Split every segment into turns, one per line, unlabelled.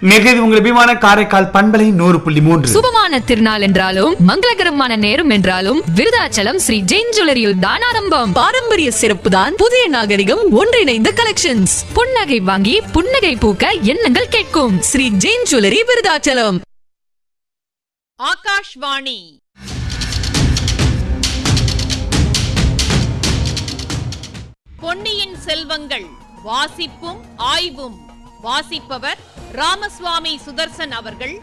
நிகழ்ச்சி உங்கள் அபிமான காரைக்கால் பண்பலை நூறு புள்ளி மூன்று
சுபமான திருநாள் என்றாலும் மங்களகரமான நேரம் என்றாலும் விருதாச்சலம் ஸ்ரீ ஜெயின் ஜுவல்லரியில் தான் ஆரம்பம்
பாரம்பரிய சிறப்பு தான் புதிய நாகரிகம் ஒன்றிணைந்த கலெக்ஷன்ஸ்
புன்னகை வாங்கி புன்னகை பூக்க எண்ணங்கள் கேட்கும்
ஸ்ரீ ஜெயின் ஜுவல்லரி விருதாச்சலம்
ஆகாஷ்வாணி பொன்னியின் செல்வங்கள் வாசிப்பும் ஆய்வும் வாசிப்பவர் ராமசுவாமி சுதர்சன் அவர்கள்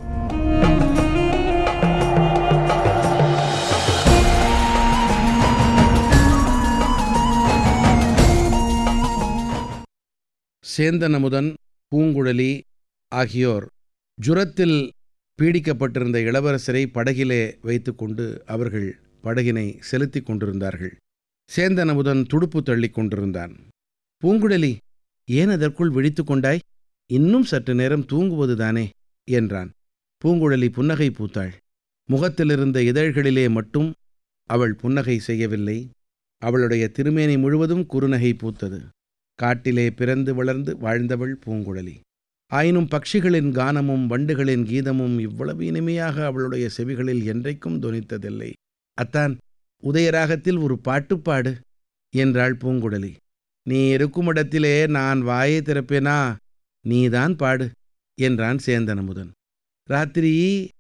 சேந்தனமுதன் பூங்குழலி ஆகியோர் ஜுரத்தில் பீடிக்கப்பட்டிருந்த இளவரசரை படகிலே வைத்துக்கொண்டு அவர்கள் படகினை செலுத்திக் கொண்டிருந்தார்கள் சேந்தனமுதன் துடுப்பு தள்ளிக் கொண்டிருந்தான் பூங்குழலி ஏன் அதற்குள் விழித்து கொண்டாய் இன்னும் சற்று நேரம் தூங்குவதுதானே என்றான் பூங்குழலி புன்னகை பூத்தாள் முகத்திலிருந்த இதழ்களிலே மட்டும் அவள் புன்னகை செய்யவில்லை அவளுடைய திருமேனி முழுவதும் குறுநகை பூத்தது காட்டிலே பிறந்து வளர்ந்து வாழ்ந்தவள் பூங்குழலி ஆயினும் பட்சிகளின் கானமும் வண்டுகளின் கீதமும் இவ்வளவு இனிமையாக அவளுடைய செவிகளில் என்றைக்கும் தொனித்ததில்லை அத்தான் உதயராகத்தில் ஒரு பாட்டுப்பாடு என்றாள் பூங்குழலி நீ இருக்குமிடத்திலே நான் வாயை திறப்பேனா நீதான் பாடு என்றான் சேந்தனமுதன் ராத்திரி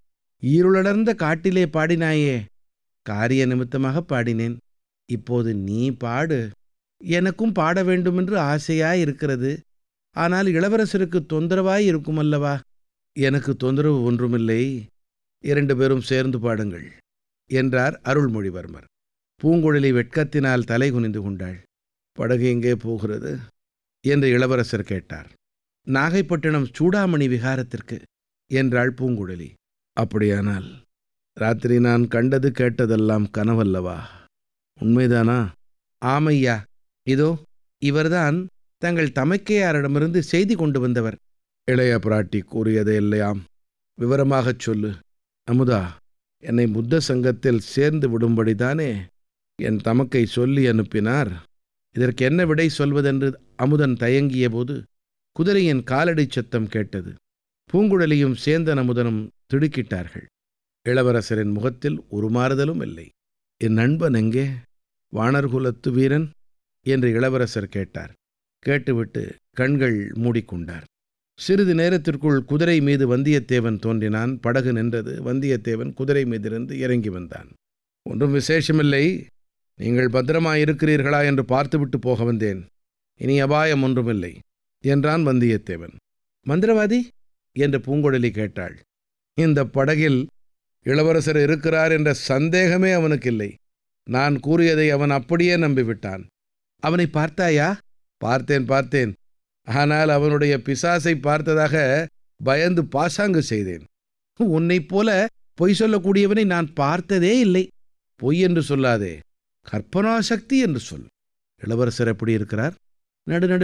ஈருளர்ந்த காட்டிலே பாடினாயே காரிய நிமித்தமாக பாடினேன் இப்போது நீ பாடு எனக்கும் பாட வேண்டுமென்று ஆசையாய் இருக்கிறது ஆனால் இளவரசருக்கு தொந்தரவாய் இருக்குமல்லவா எனக்கு தொந்தரவு ஒன்றுமில்லை இரண்டு பேரும் சேர்ந்து பாடுங்கள் என்றார் அருள்மொழிவர்மர் பூங்குழலி வெட்கத்தினால் தலை குனிந்து கொண்டாள் படகு எங்கே போகிறது என்று இளவரசர் கேட்டார் நாகைப்பட்டினம் சூடாமணி விகாரத்திற்கு என்றாள் பூங்குழலி அப்படியானால் ராத்திரி நான் கண்டது கேட்டதெல்லாம் கனவல்லவா உண்மைதானா ஆமையா இதோ இவர்தான் தங்கள் தமக்கையாரிடமிருந்து செய்தி கொண்டு வந்தவர் இளைய பிராட்டி கூறியதை இல்லையாம் விவரமாகச் சொல்லு அமுதா என்னை புத்த சங்கத்தில் சேர்ந்து விடும்படிதானே என் தமக்கை சொல்லி அனுப்பினார் இதற்கு என்ன விடை சொல்வதென்று அமுதன் தயங்கிய போது குதிரையின் காலடி சத்தம் கேட்டது பூங்குழலியும் சேந்தன் அமுதனும் திடுக்கிட்டார்கள் இளவரசரின் முகத்தில் ஒரு மாறுதலும் இல்லை என் நண்பன் எங்கே வானர்குலத்து வீரன் என்று இளவரசர் கேட்டார் கேட்டுவிட்டு கண்கள் மூடிக்கொண்டார் சிறிது நேரத்திற்குள் குதிரை மீது வந்தியத்தேவன் தோன்றினான் படகு நின்றது வந்தியத்தேவன் குதிரை மீதிருந்து இறங்கி வந்தான் ஒன்றும் விசேஷமில்லை நீங்கள் பத்திரமாயிருக்கிறீர்களா என்று பார்த்துவிட்டு போக வந்தேன் இனி அபாயம் ஒன்றுமில்லை என்றான் வந்தியத்தேவன் மந்திரவாதி என்று பூங்குழலி கேட்டாள் இந்த படகில் இளவரசர் இருக்கிறார் என்ற சந்தேகமே அவனுக்கு இல்லை நான் கூறியதை அவன் அப்படியே நம்பிவிட்டான் அவனை பார்த்தாயா பார்த்தேன் பார்த்தேன் ஆனால் அவனுடைய பிசாசை பார்த்ததாக பயந்து பாசாங்கு செய்தேன் உன்னைப் போல பொய் சொல்லக்கூடியவனை நான் பார்த்ததே இல்லை பொய் என்று சொல்லாதே கற்பனா சக்தி என்று சொல் இளவரசர் எப்படி இருக்கிறார் நடுநடு